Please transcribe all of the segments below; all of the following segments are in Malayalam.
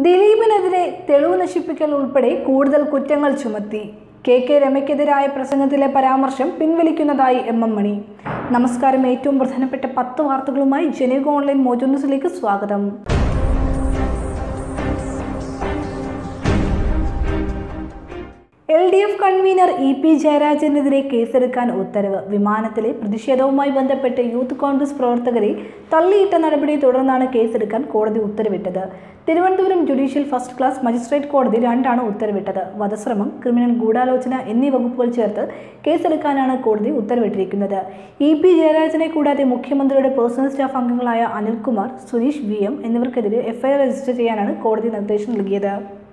ദിലീപിനെതിരെ തെളിവ് നശിപ്പിക്കൽ ഉൾപ്പെടെ കൂടുതൽ കുറ്റങ്ങൾ ചുമത്തി കെ കെ രമയ്ക്കെതിരായ പ്രസംഗത്തിലെ പരാമർശം പിൻവലിക്കുന്നതായി എം എം മണി നമസ്കാരം ഏറ്റവും പ്രധാനപ്പെട്ട പത്ത് വാർത്തകളുമായി ജനീക ഓൺലൈൻ മോജോ ന്യൂസിലേക്ക് സ്വാഗതം L D F convener E P ജയരാജനെതിരെ കേസെടുക്കാൻ ഉത്തരവ് വിമാനത്തിലെ പ്രതിഷേധവുമായി ബന്ധപ്പെട്ട് യൂത്ത് കോൺഗ്രസ് പ്രവർത്തകരെ തള്ളിയിട്ട നടപടിയെ തുടർന്നാണ് കേസെടുക്കാൻ കോടതി ഉത്തരവിട്ടത് Thiruvananthapuram judicial first class magistrate കോടതി രണ്ടാണ് ഉത്തരവിട്ടത് വധശ്രമം ക്രിമിനൽ ഗൂഢാലോചന എന്നീ വകുപ്പുകൾ ചേർത്ത് കേസെടുക്കാനാണ് കോടതി ഉത്തരവിട്ടിരിക്കുന്നത് ഇ പി ജയരാജനെ കൂടാതെ മുഖ്യമന്ത്രിയുടെ പേഴ്സണൽ സ്റ്റാഫ് അംഗങ്ങളായ അനിൽകുമാർ സുനീഷ് വി എം എന്നിവർക്കെതിരെ എഫ്ഐആർ രജിസ്റ്റർ ചെയ്യാനാണ് കോടതി നിർദ്ദേശം നൽകിയത്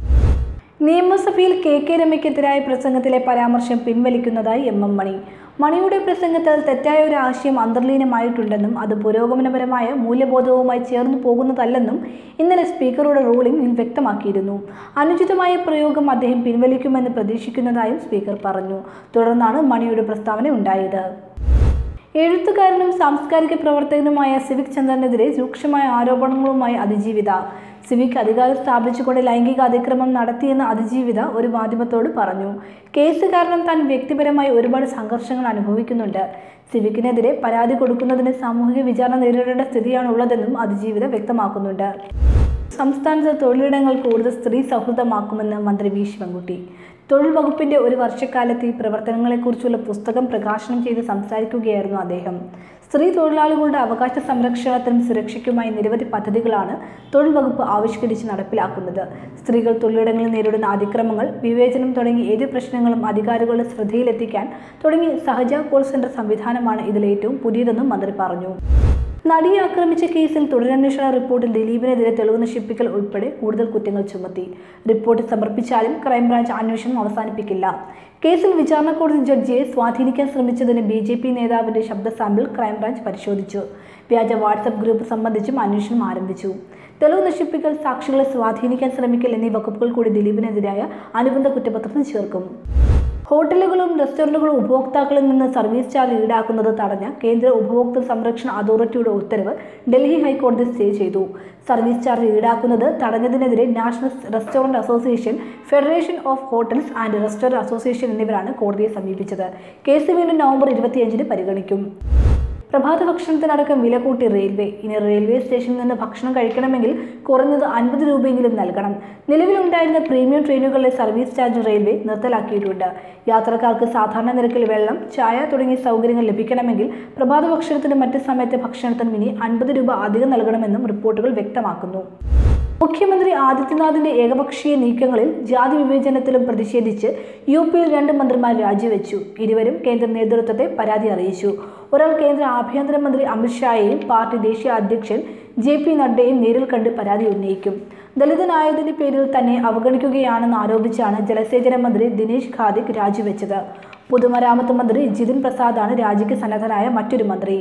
നിയമസഭയിൽ കെ കെ രമയ്ക്കെതിരായ പ്രസംഗത്തിലെ പരാമർശം പിൻവലിക്കുന്നതായി എം എം മണി മണിയുടെ പ്രസംഗത്തിൽ തെറ്റായ ഒരു ആശയം അന്തർലീനമായിട്ടുണ്ടെന്നും അത് പുരോഗമനപരമായ മൂല്യബോധവുമായി ചേർന്നു പോകുന്നതല്ലെന്നും ഇന്നലെ സ്പീക്കറുടെ റൂളിംഗിൽ വ്യക്തമാക്കിയിരുന്നു അനുചിതമായ പ്രയോഗം അദ്ദേഹം പിൻവലിക്കുമെന്ന് പ്രതീക്ഷിക്കുന്നതായും സ്പീക്കർ പറഞ്ഞു തുടർന്നാണ് മണിയുടെ പ്രസ്താവന ഉണ്ടായത് എഴുത്തുകാരനും സാംസ്കാരിക പ്രവർത്തകനുമായ സിവിക് ചന്ദ്രനെതിരെ രൂക്ഷമായ ആരോപണങ്ങളുമായി അതിജീവിത സിവിക് അധികാരം സ്ഥാപിച്ചുകൊണ്ട് ലൈംഗിക അതിക്രമം നടത്തിയെന്ന അതിജീവിത ഒരു മാധ്യമത്തോട് പറഞ്ഞു കേസ് കാരണം താൻ വ്യക്തിപരമായി ഒരുപാട് സംഘർഷങ്ങൾ അനുഭവിക്കുന്നുണ്ട് സിവിക്കിനെതിരെ പരാതി കൊടുക്കുന്നതിന് സാമൂഹിക വിചാരണ നേരിടേണ്ട സ്ഥിതിയാണുള്ളതെന്നും അതിജീവിത വ്യക്തമാക്കുന്നുണ്ട് സംസ്ഥാനത്ത് തൊഴിലിടങ്ങൾ കൂടുതൽ സ്ത്രീ സൗഹൃദമാക്കുമെന്ന് മന്ത്രി വി ശിവൻകുട്ടി തൊഴിൽ വകുപ്പിന്റെ ഒരു വർഷക്കാലത്തെ ഈ പ്രവർത്തനങ്ങളെക്കുറിച്ചുള്ള പുസ്തകം പ്രകാശനം ചെയ്ത് സംസാരിക്കുകയായിരുന്നു അദ്ദേഹം സ്ത്രീ തൊഴിലാളികളുടെ അവകാശ സംരക്ഷണത്തിനും സുരക്ഷയ്ക്കുമായി നിരവധി പദ്ധതികളാണ് തൊഴിൽ വകുപ്പ് ആവിഷ്കരിച്ച് നടപ്പിലാക്കുന്നത് സ്ത്രീകൾ തൊഴിലിടങ്ങളിൽ നേരിടുന്ന അതിക്രമങ്ങൾ വിവേചനം തുടങ്ങി ഏത് പ്രശ്നങ്ങളും അധികാരികളുടെ ശ്രദ്ധയിലെത്തിക്കാൻ തുടങ്ങി സഹജ കോൾ സെന്റർ സംവിധാനമാണ് ഇതിലേറ്റവും പുതിയതെന്നും മന്ത്രി പറഞ്ഞു നടിയെ ആക്രമിച്ച കേസിൽ തുടരന്വേഷണ റിപ്പോർട്ടിൽ ദിലീപിനെതിരെ തെളിവ് നശിപ്പിക്കൽ ഉൾപ്പെടെ കൂടുതൽ കുറ്റങ്ങൾ ചുമത്തി റിപ്പോർട്ട് സമർപ്പിച്ചാലും ക്രൈംബ്രാഞ്ച് അന്വേഷണം അവസാനിപ്പിക്കില്ല കേസിൽ വിചാരണ കോടതി ജഡ്ജിയെ സ്വാധീനിക്കാൻ ശ്രമിച്ചതിന് ബി ജെ പി നേതാവിന്റെ ശബ്ദ സാമ്പിൾ ക്രൈംബ്രാഞ്ച് പരിശോധിച്ചു വ്യാജ വാട്സപ്പ് ഗ്രൂപ്പ് സംബന്ധിച്ചും അന്വേഷണം ആരംഭിച്ചു തെളിവ് നശിപ്പിക്കൽ സാക്ഷികളെ സ്വാധീനിക്കാൻ ശ്രമിക്കൽ എന്നീ വകുപ്പുകൾ കൂടി ദിലീപിനെതിരായ അനുബന്ധ കുറ്റപത്രത്തിൽ ചേർക്കും ഹോട്ടലുകളും റെസ്റ്റോറൻറ്റുകളും ഉപഭോക്താക്കളിൽ നിന്ന് സർവീസ് ചാർജ് ഈടാക്കുന്നത് തടഞ്ഞ കേന്ദ്ര ഉപഭോക്തൃ സംരക്ഷണ അതോറിറ്റിയുടെ ഉത്തരവ് ഡൽഹി ഹൈക്കോടതി സ്റ്റേ ചെയ്തു സർവീസ് ചാർജ് ഈടാക്കുന്നത് തടഞ്ഞതിനെതിരെ national restaurant association federation of hotels and restaurant association എന്നിവരാണ് കോടതിയെ സമീപിച്ചത് കേസ് വീണ്ടും നവംബർ ഇരുപത്തിയഞ്ചിന് പരിഗണിക്കും പ്രഭാത ഭക്ഷണത്തിനടക്കം വില കൂട്ടി റെയിൽവേ ഇനി റെയിൽവേ സ്റ്റേഷനിൽ നിന്ന് ഭക്ഷണം കഴിക്കണമെങ്കിൽ കുറഞ്ഞത് അൻപത് രൂപയെങ്കിലും നൽകണം നിലവിലുണ്ടായിരുന്ന പ്രീമിയം ട്രെയിനുകളിലെ സർവീസ് ചാർജ് റെയിൽവേ നിർത്തലാക്കിയിട്ടുണ്ട് യാത്രക്കാർക്ക് സാധാരണ നിരക്കിൽ വെള്ളം ചായ തുടങ്ങിയ സൗകര്യങ്ങൾ ലഭിക്കണമെങ്കിൽ പ്രഭാത ഭക്ഷണത്തിന് മറ്റ് സമയത്തെ ഭക്ഷണത്തിനും ഇനി അൻപത് രൂപ അധികം നൽകണമെന്നും റിപ്പോർട്ടുകൾ വ്യക്തമാക്കുന്നു മുഖ്യമന്ത്രി ആദിത്യനാഥിന്റെ ഏകപക്ഷീയ നീക്കങ്ങളിൽ ജാതി വിവേചനത്തിലും പ്രതിഷേധിച്ച് യു പിയിൽ രണ്ട് മന്ത്രിമാർ രാജിവെച്ചു ഇരുവരും കേന്ദ്ര നേതൃത്വത്തെ പരാതി അറിയിച്ചു ഒരാൾ കേന്ദ്ര ആഭ്യന്തരമന്ത്രി അമിത്ഷായെയും പാർട്ടി ദേശീയ അധ്യക്ഷൻ ജെ പി നഡ്ഡയും നേരിൽ കണ്ട് പരാതി ഉന്നയിക്കും ദളിതനായതിന്റെ പേരിൽ തന്നെ അവഗണിക്കുകയാണെന്ന് ആരോപിച്ചാണ് ജലസേചന മന്ത്രി ദിനേശ് ഖാദിക് രാജിവെച്ചത് പൊതുമരാമത്ത് മന്ത്രി ജിതിൻ പ്രസാദാണ് രാജിക്ക് സന്നദ്ധനായ മറ്റൊരു മന്ത്രി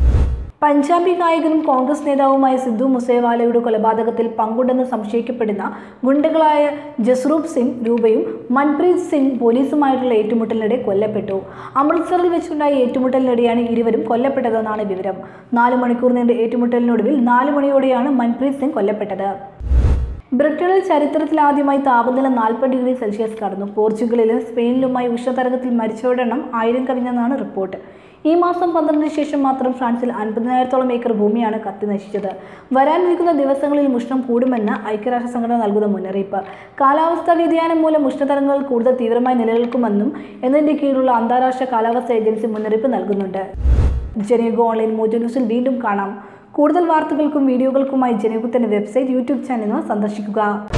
പഞ്ചാബി ഗായകനും കോൺഗ്രസ് നേതാവുമായ സിദ്ധു മുസേവാലയുടെ കൊലപാതകത്തിൽ പങ്കുണ്ടെന്ന് സംശയിക്കപ്പെടുന്ന ഗുണ്ടകളായ ജസ്റൂപ് സിംഗ് രൂപയും മൻപ്രീത് സിംഗ് പോലീസുമായിട്ടുള്ള ഏറ്റുമുട്ടലിനിടെ കൊല്ലപ്പെട്ടു അമൃത്സറിൽ വെച്ചുണ്ടായ ഏറ്റുമുട്ടലിനിടെയാണ് ഇരുവരും കൊല്ലപ്പെട്ടതെന്നാണ് വിവരം നാല് മണിക്കൂർ നീണ്ട ഏറ്റുമുട്ടലിനൊടുവിൽ നാല് മണിയോടെയാണ് മൻപ്രീത് സിംഗ് കൊല്ലപ്പെട്ടത് ബ്രിട്ടനിൽ ചരിത്രത്തിലാദ്യമായി താപനില നാൽപ്പത് ഡിഗ്രി സെൽഷ്യസ് കടന്നു പോർച്ചുഗലിലും സ്പെയിനിലുമായി ഉഷ്ണതരംഗത്തിൽ മരിച്ചവരുടെ എണ്ണം ആയിരം കവിഞ്ഞെന്നാണ് റിപ്പോർട്ട് ഈ മാസം പന്ത്രണ്ടിന് ശേഷം മാത്രം ഫ്രാൻസിൽ അൻപതിനായിരത്തോളം ഏക്കർ ഭൂമിയാണ് കത്തി നശിച്ചത് വരാനിരിക്കുന്ന ദിവസങ്ങളിൽ ഉഷ്ണം കൂടുമെന്ന് ഐക്യരാഷ്ട്ര സംഘടന നൽകുന്ന മുന്നറിയിപ്പ് കാലാവസ്ഥാ വ്യതിയാനം മൂലം ഉഷ്ണതരംഗങ്ങൾ കൂടുതൽ തീവ്രമായി നിലനിൽക്കുമെന്നും എന്നതിന്റെ കീഴിലുള്ള അന്താരാഷ്ട്ര കാലാവസ്ഥാ ഏജൻസി മുന്നറിയിപ്പ് നൽകുന്നുണ്ട് ജനയുഗ ഓൺലൈൻ മോജോ ന്യൂസിൽ വീണ്ടും കാണാം കൂടുതൽ വാർത്തകൾക്കും വീഡിയോകൾക്കുമായി ജനയുഗത്തിന്റെ വെബ്സൈറ്റ് യൂട്യൂബ് ചാനൽ സന്ദർശിക്കുക